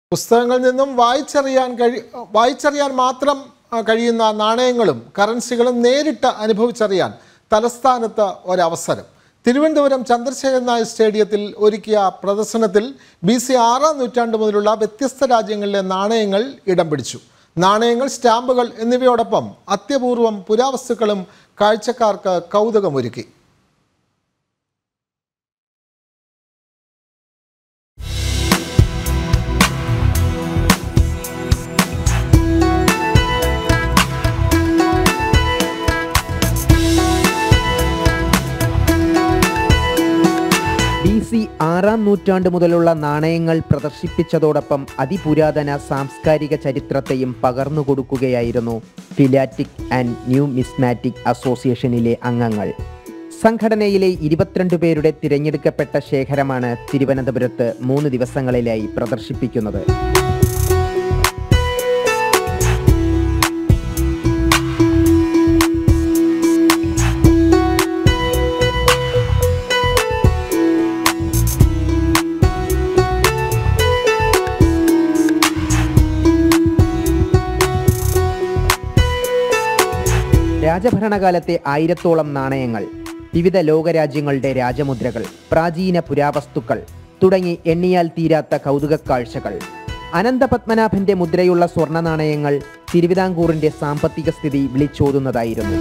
പുസ്തകങ്ങളിൽ നിന്നും വായിച്ചറിയാൻ കഴി വായിച്ചറിയാൻ മാത്രം ആ, കഴിയുന്ന നാണയങ്ങളും കറൻസികളും നേരിട്ട് അനുഭവിച്ചറിയാൻ തലസ്ഥാനത്ത് ഒരവസരം തിരുവനന്തപുരം ചന്ദ്രശേഖരൻ നായർ സ്റ്റേഡിയത്തിൽ ഒരുക്കിയ പ്രദർശനത്തിൽ ബി സി ആറാം നൂറ്റാണ്ട് മുതലുള്ള വ്യത്യസ്ത രാജ്യങ്ങളിലെ നാണയങ്ങൾ ഇടം പിടിച്ചു നാണയങ്ങൾ സ്റ്റാമ്പുകൾ എന്നിവയോടൊപ്പം അത്യപൂർവം പുരാവസ്തുക്കളും കാഴ്ചക്കാർക്ക് കൗതുകമൊരുക്കി ബി സി ആറാം നൂറ്റാണ്ട് മുതലുള്ള നാണയങ്ങൾ പ്രദർശിപ്പിച്ചതോടൊപ്പം അതിപുരാതന സാംസ്കാരിക ചരിത്രത്തെയും പകർന്നുകൊടുക്കുകയായിരുന്നു ഫിലാറ്റിക് ആൻഡ് ന്യൂ മിസ്മാറ്റിക് അസോസിയേഷനിലെ അംഗങ്ങൾ സംഘടനയിലെ ഇരുപത്തിരണ്ട് പേരുടെ തിരഞ്ഞെടുക്കപ്പെട്ട ശേഖരമാണ് തിരുവനന്തപുരത്ത് മൂന്ന് ദിവസങ്ങളിലായി പ്രദർശിപ്പിക്കുന്നത് രാജഭരണകാലത്തെ ആയിരത്തോളം നാണയങ്ങൾ വിവിധ ലോകരാജ്യങ്ങളുടെ രാജമുദ്രകൾ പ്രാചീന പുരാവസ്തുക്കൾ തുടങ്ങി എണ്ണിയാൽ തീരാത്ത കൗതുക കാഴ്ചകൾ അനന്തപത്മനാഭന്റെ മുദ്രയുള്ള സ്വർണ്ണ നാണയങ്ങൾ തിരുവിതാംകൂറിന്റെ സാമ്പത്തിക സ്ഥിതി വിളിച്ചോതുന്നതായിരുന്നു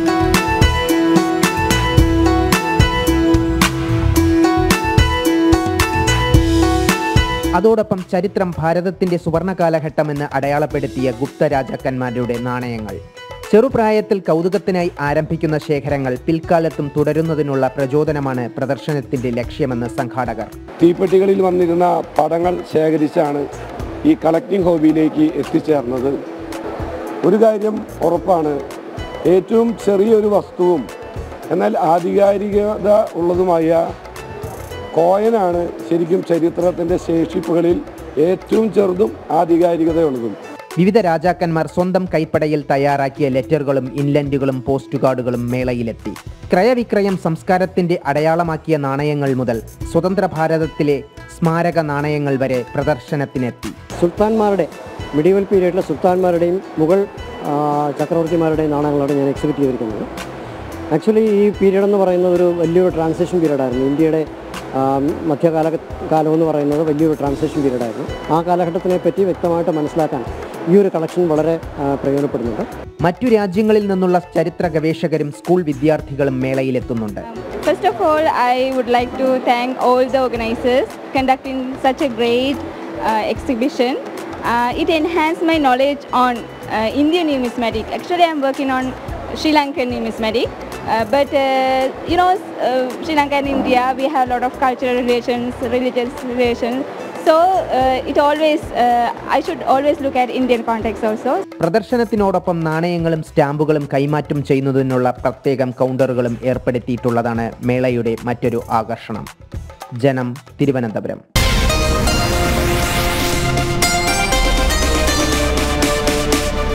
അതോടൊപ്പം ചരിത്രം ഭാരതത്തിന്റെ സുവർണ കാലഘട്ടമെന്ന് അടയാളപ്പെടുത്തിയ ഗുപ്ത രാജാക്കന്മാരുടെ നാണയങ്ങൾ ചെറുപ്രായത്തിൽ കൗതുകത്തിനായി ആരംഭിക്കുന്ന ശേഖരങ്ങൾ പിൽക്കാലത്തും തുടരുന്നതിനുള്ള പ്രചോദനമാണ് പ്രദർശനത്തിന്റെ ലക്ഷ്യമെന്ന് സംഘാടകർ തീപ്പെട്ടികളിൽ വന്നിരുന്ന പടങ്ങൾ ശേഖരിച്ചാണ് ഈ കളക്ടിംഗ് ഹോബിയിലേക്ക് എത്തിച്ചേർന്നത് ഒരു കാര്യം ഉറപ്പാണ് ഏറ്റവും ചെറിയൊരു വസ്തുവും എന്നാൽ ആധികാരികത ഉള്ളതുമായ കോയനാണ് ശരിക്കും ചരിത്രത്തിൻ്റെ ശേഷിപ്പുകളിൽ ഏറ്റവും ചെറുതും ആധികാരികതയുള്ളതും വിവിധ രാജാക്കന്മാർ സ്വന്തം കൈപ്പടയിൽ തയ്യാറാക്കിയ ലെറ്ററുകളും ഇൻലൻഡുകളും പോസ്റ്റ് കാർഡുകളും മേളയിലെത്തി ക്രയവിക്രയം സംസ്കാരത്തിന്റെ അടയാളമാക്കിയ നാണയങ്ങൾ മുതൽ സ്വതന്ത്ര ഭാരതത്തിലെ സ്മാരക നാണയങ്ങൾ വരെ പ്രദർശനത്തിനെത്തി സുൽത്താൻമാരുടെ മിഡീവൽ പീരീഡിലെ സുൽത്താൻമാരുടെയും മുഗൾ ആ, ചക്രവർത്തിമാരുടെയും നാണയങ്ങളാണ് ഞാൻ എക്സിബിറ്റ് ചെയ്തിരിക്കുന്നത് ആക്ച്വലി ഈ പീരീഡ് എന്ന് പറയുന്നത് ഒരു വലിയൊരു ട്രാൻസിഷൻ പീരീഡായിരുന്നു ഇന്ത്യയുടെ ആ, മധ്യകാല കാലം എന്ന് പറയുന്നത് വലിയൊരു ട്രാൻസിഷൻ പീരീഡായിരുന്നു ആ കാലഘട്ടത്തിനെ പറ്റി വ്യക്തമായിട്ട് മനസ്സിലാക്കാൻ ഈ ഒരു കളക്ഷൻ വളരെ ആ, പ്രയോജനപ്പെടുന്നുണ്ട് മറ്റു രാജ്യങ്ങളിൽ നിന്നുള്ള ചരിത്ര ഗവേഷകരും സ്കൂൾ വിദ്യാർത്ഥികളും മേളയിലെത്തുന്നുണ്ട് First of all, I would like to thank all the organizers conducting such a great uh, exhibition. Uh, it enhanced my knowledge on uh, Indian numismatic. Actually, I'm working on Sri Lankan numismatic. Uh, but uh, you know, uh, Sri Lanka and India, we have a lot of cultural relations, religious relations. So uh, it always, uh, I should always look at Indian context also. പ്രദർശനത്തിനോടൊപ്പം നാണയങ്ങളും സ്റ്റാമ്പുകളും കൈമാറ്റം ചെയ്യുന്നതിനുള്ള പ്രത്യേകം കൗണ്ടറുകളും ഏർപ്പെടുത്തിയിട്ടുള്ളതാണ് മേളയുടെ മറ്റൊരു ആകർഷണം ജനം തിരുവനന്തപുരം